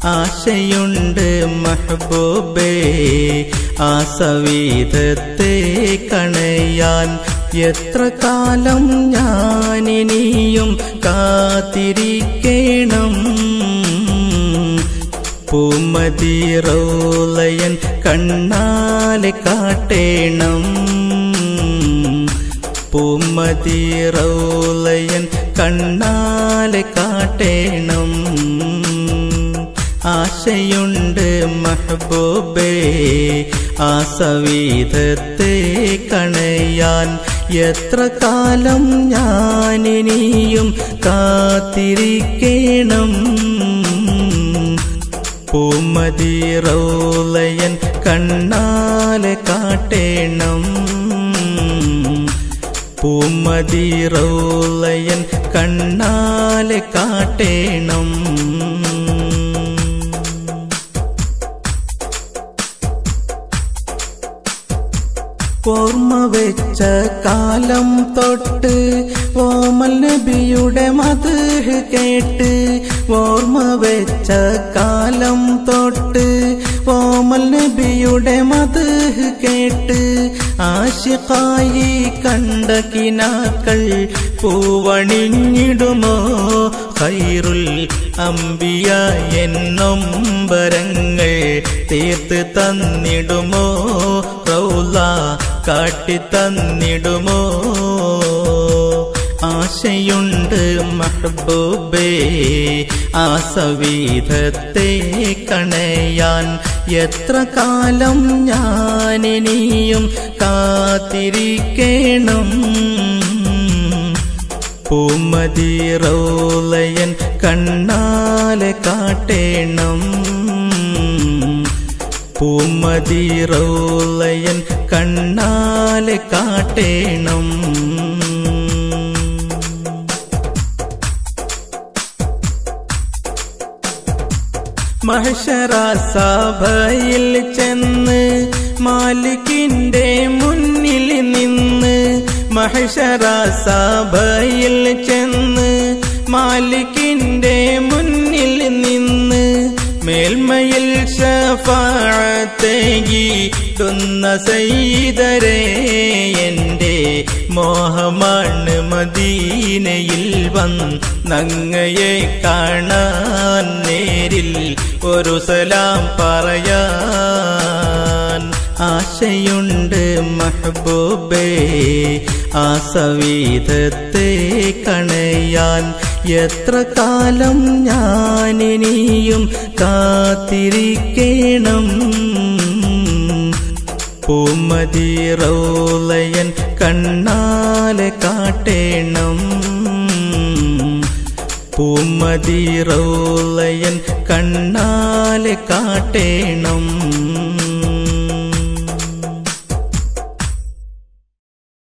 ആശയുണ്ട് മഹബൂബേ ആ സവീതത്തെ കണയാൻ എത്ര കാലം ഞാനിനിയും കാത്തിരിക്കണം പൂമതി റോലയൻ കണ്ണാലെ കാട്ടേണം പൂമതി റോലയൻ കണ്ണാലെ കാട്ടേണം ആശയുണ്ട് മഹബൂബേ ആ സവീതത്തെ കണയാൻ എത്ര കാലം ഞാനിനിയും കാത്തിരിക്കണം പൂമതി റോലയൻ കണ്ണാലെ കാട്ടേണം പൂമതി റോലയൻ കണ്ണാലെ കാട്ടേണം ഓർമ്മ വെച്ച കാലം തൊട്ട് ഓമൽ നബിയുടെ മത് കേട്ട് ഓർമ്മ വെച്ച കാലം തൊട്ട് ഓമൽ നബിയുടെ മത് കേട്ട് ആശിക്കായി കണ്ട കിനാക്കൾ പൂവണിഞ്ഞിടുമോ ഖൈറുൽ അമ്പിയ എന്നൊമ്പരങ്ങൾ തീർത്ത് തന്നിടുമോ റൗല കാട്ടിത്തന്നിടുമോ ആശയുണ്ട് മഹബൂബേ ആ സവീതത്തെ കണയാൻ എത്ര കാലം ഞാനിനിയും കാത്തിരിക്കണം പൂമതി റോലയൻ കണ്ണാലെ കാട്ടേണം പൂമതി റോലയൻ കണ്ണാലെ കാട്ടേണം മഹഷറ സഭയിൽ ചെന്ന് മാലിക്കിന്റെ മുന്നിൽ നിന്ന് മഹഷറ സഭയിൽ ചെന്ന് മാലിക്കിന്റെ മുന്നിൽ നിന്ന് മേൽമയിൽ ഷഫാത്തേകിടുന്ന സൈതരേ എൻ്റെ മോഹമാണ് മദീനയിൽ വന്നങ്ങയെ കാണാൻ നേരിൽ ഒരു സലാം പറയാൻ ആശയുണ്ട് മഹബൂബേ ആ സവീതത്തെ കണയാൻ എത്ര കാലം ഞാനിനിയും കാത്തിരിക്കണം പൂമതി റോലയൻ കണ്ണാലെ കാട്ടേണം പൂമതി റോലയൻ കണ്ണാലെ കാട്ടേണം